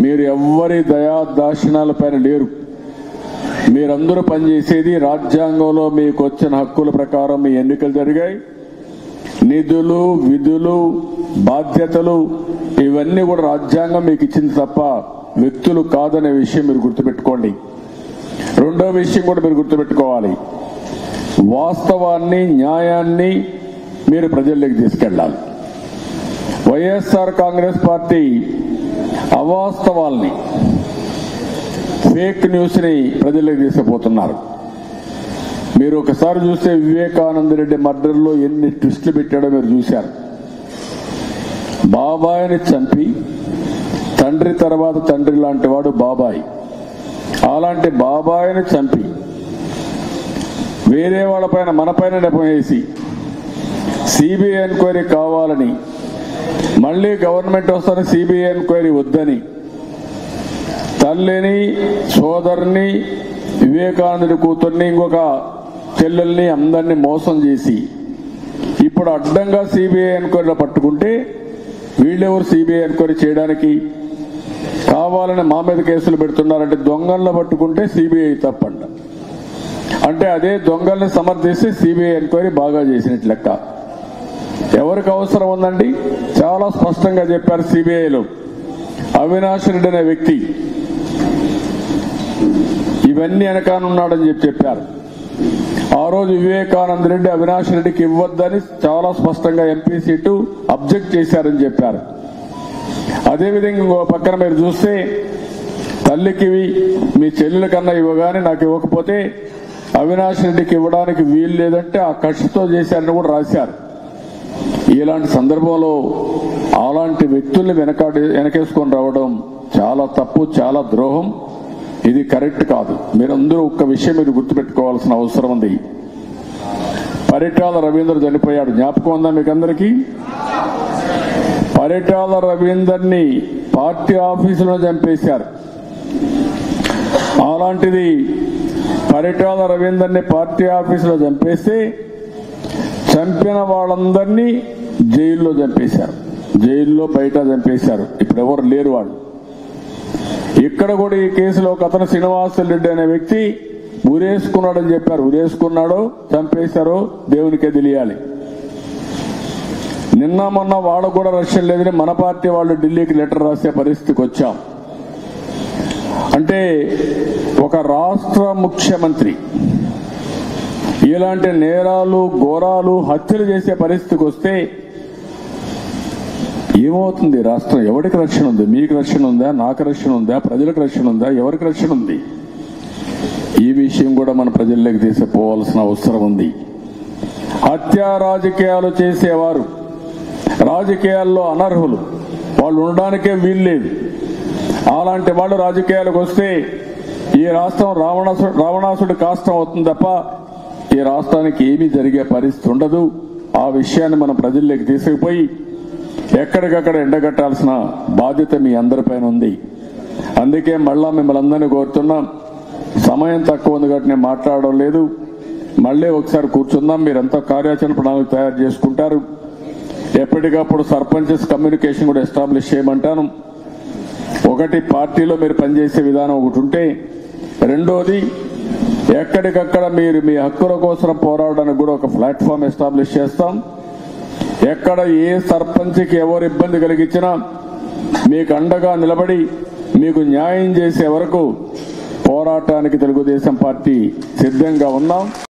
మీరు ఎవ్వరి దయా దాక్షిణాల పైన లేరు మీరందరూ పనిచేసేది రాజ్యాంగంలో మీకు వచ్చిన హక్కుల ప్రకారం మీ ఎన్నికలు జరిగాయి నిధులు విధులు బాధ్యతలు ఇవన్నీ కూడా రాజ్యాంగం మీకు ఇచ్చింది తప్ప వ్యక్తులు కాదనే విషయం మీరు గుర్తుపెట్టుకోండి రెండో విషయం కూడా మీరు గుర్తుపెట్టుకోవాలి వాస్తవాన్ని న్యాయాన్ని మీరు ప్రజల్లోకి తీసుకెళ్ళాలి వైఎస్ఆర్ కాంగ్రెస్ పార్టీ అవాస్తవాల్ని ఫేక్ న్యూస్ ని ప్రజల్లోకి తీసుకుపోతున్నారు మీరు ఒకసారి చూస్తే వివేకానంద రెడ్డి మర్డర్లో ఎన్ని ట్విస్టులు పెట్టాడో మీరు చూశారు బాబాయిని చంపి తండ్రి తర్వాత తండ్రి లాంటి వాడు బాబాయ్ అలాంటి బాబాయిని చంపి వేరే వాళ్ళపైన మనపైన నెపం వేసి సిబిఐ ఎంక్వైరీ కావాలని మళ్ళీ గవర్నమెంట్ వస్తానే సిబిఐ ఎంక్వైరీ వద్దని తల్లిని సోదరుని వివేకానందుడి కూతుర్ని ఇంకొక చెల్లెల్ని అందరినీ మోసం చేసి ఇప్పుడు అడ్డంగా సిబిఐ ఎంక్వైరీలో పట్టుకుంటే వీళ్ళెవరు సిబిఐ ఎంక్వైరీ చేయడానికి కావాలని మా మీద కేసులు పెడుతున్నారంటే దొంగలను పట్టుకుంటే సిబిఐ తప్పండి అంటే అదే దొంగల్ని సమర్థిస్తే సిబిఐ ఎంక్వైరీ బాగా చేసినట్టు లెక్క ఎవరికి అవసరం ఉందండి చాలా స్పష్టంగా చెప్పారు సిబిఐలో అవినాష్ రెడ్డి అనే వ్యక్తి ఇవన్నీ వెనకానున్నాడని చెప్పి చెప్పారు ఆ రోజు వివేకానంద రెడ్డి అవినాష్ రెడ్డికి ఇవ్వద్దని చాలా స్పష్టంగా ఎంపీ సీటు అబ్జెక్ట్ చేశారని చెప్పారు అదేవిధంగా ఇంకో పక్కన మీరు చూస్తే తల్లికి మీ చెల్లెల కన్నా ఇవ్వగానే నాకు ఇవ్వకపోతే అవినాష్ రెడ్డికి ఇవ్వడానికి వీలు లేదంటే ఆ కక్షతో చేశారని కూడా రాశారు ఇలాంటి సందర్భంలో అలాంటి వ్యక్తుల్ని వెనకాడి వెనకేసుకొని రావడం చాలా తప్పు చాలా ద్రోహం ఇది కరెక్ట్ కాదు మీరందరూ ఒక్క విషయం మీరు గుర్తుపెట్టుకోవాల్సిన అవసరం ఉంది పరిటాల రవీంద్ర చనిపోయాడు జ్ఞాపకం ఉందా మీకు అందరికీ పరిటాల రవీందర్ని పార్టీ ఆఫీసులో చంపేశారు అలాంటిది పరిటాల రవీందర్ని పార్టీ ఆఫీసులో చంపేస్తే చంపిన వాళ్ళందరినీ జైల్లో చంపేశారు జైల్లో బయట చంపేశారు ఇప్పుడు ఎవరు లేరు వాళ్ళు ఇక్కడ కూడా ఈ కేసులో ఒక అతను శ్రీనివాసులు రెడ్డి అనే వ్యక్తి ఉరేసుకున్నాడని చెప్పారు ఉరేసుకున్నాడో చంపేశారో దేవునికే తెలియాలి నిన్న మొన్న వాళ్ళకు కూడా రష్యం లేదని మన పార్టీ వాళ్ళు ఢిల్లీకి లెటర్ రాసే పరిస్థితికి వచ్చాం అంటే ఒక రాష్ట్ర ముఖ్యమంత్రి ఇలాంటి నేరాలు ఘోరాలు హత్యలు చేసే పరిస్థితికి వస్తే ఏమవుతుంది రాష్ట్రం ఎవరికి రక్షణ ఉంది మీకు రక్షణ ఉందా నాకు రక్షణ ఉందా ప్రజలకు రక్షణ ఉందా ఎవరికి రక్షణ ఉంది ఈ విషయం కూడా మన ప్రజల్లోకి తీసుకుపోవాల్సిన అవసరం ఉంది హత్యా రాజకీయాలు చేసేవారు రాజకీయాల్లో అనర్హులు వాళ్ళు ఉండడానికే వీల్లేదు అలాంటి వాళ్ళు రాజకీయాలకు వస్తే ఈ రాష్ట్రం రావణాసు రావణాసుడి కాష్టం అవుతుంది తప్ప ఈ రాష్ట్రానికి ఏమీ జరిగే పరిస్థితి ఉండదు ఆ విషయాన్ని మనం ప్రజల్లోకి తీసుకుపోయి ఎక్కడికక్కడ ఎండగట్టాల్సిన బాధ్యత మీ అందరిపైన ఉంది అందుకే మళ్ళా మిమ్మల్ని అందరినీ కోరుతున్నాం సమయం తక్కువ ఉంది కాబట్టి నేను మాట్లాడడం లేదు మళ్ళీ ఒకసారి కూర్చుందాం మీరంతా కార్యాచరణ ప్రణాళిక తయారు చేసుకుంటారు ఎప్పటికప్పుడు సర్పంచెస్ కమ్యూనికేషన్ కూడా ఎస్టాబ్లిష్ చేయమంటాను ఒకటి పార్టీలో మీరు పనిచేసే విధానం ఒకటి ఉంటే రెండోది ఎక్కడికక్కడ మీరు మీ హక్కుల కోసం పోరాడడానికి కూడా ఒక ప్లాట్ఫామ్ ఎస్టాబ్లిష్ చేస్తాం ఎక్కడ ఏ సర్పంచ్కి ఎవరు ఇబ్బంది కలిగించినా మీకు అండగా నిలబడి మీకు న్యాయం చేసే వరకు పోరాటానికి తెలుగుదేశం పార్టీ సిద్ధంగా ఉన్నాం